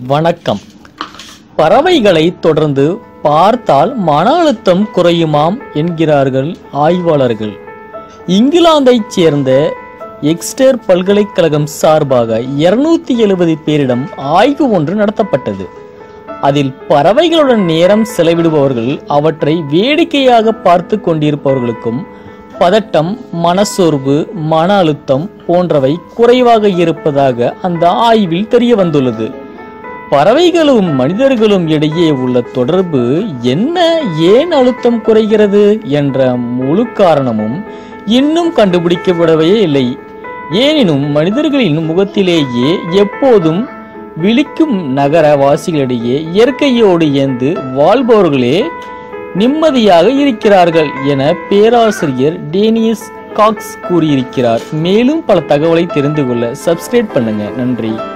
வணக்கம் பறவைகளை தொடர்ந்து பார்த்தால் மன அழுத்தம் குறையுமாம் என்கிறார்கள் ஆய்வாளர்கள் இங்கிலாந்தைச் சேர்ந்த எக்ஸ்டர் பல்கலைக்கழகம் சார்பாக 270 எழுபது பேரிடம் ஆய்வு ஒன்று நடத்தப்பட்டது அதில் பறவைகளுடன் நேரம் செலவிடுபவர்கள் அவற்றை வேடிக்கையாக பார்த்து கொண்டிருப்பவர்களுக்கும் பதட்டம் மனசோர்வு மன அழுத்தம் போன்றவை குறைவாக இருப்பதாக அந்த ஆய்வில் தெரிய வந்துள்ளது பறவைகளும் மனிதர்களும் இடையே உள்ள தொடர்பு என்ன ஏன் அழுத்தம் குறைகிறது என்ற முழு காரணமும் இன்னும் கண்டுபிடிக்கப்படவே இல்லை எனினும் மனிதர்களின் முகத்திலேயே எப்போதும் விழிக்கும் நகர வாசிகளிடையே இயற்கையோடு இயந்து வாழ்பவர்களே நிம்மதியாக இருக்கிறார்கள் என பேராசிரியர் டேனியஸ் காக்ஸ் கூறியிருக்கிறார் மேலும் பல தகவலை தெரிந்து கொள்ள சப்ஸ்கிரைப் பண்ணுங்க நன்றி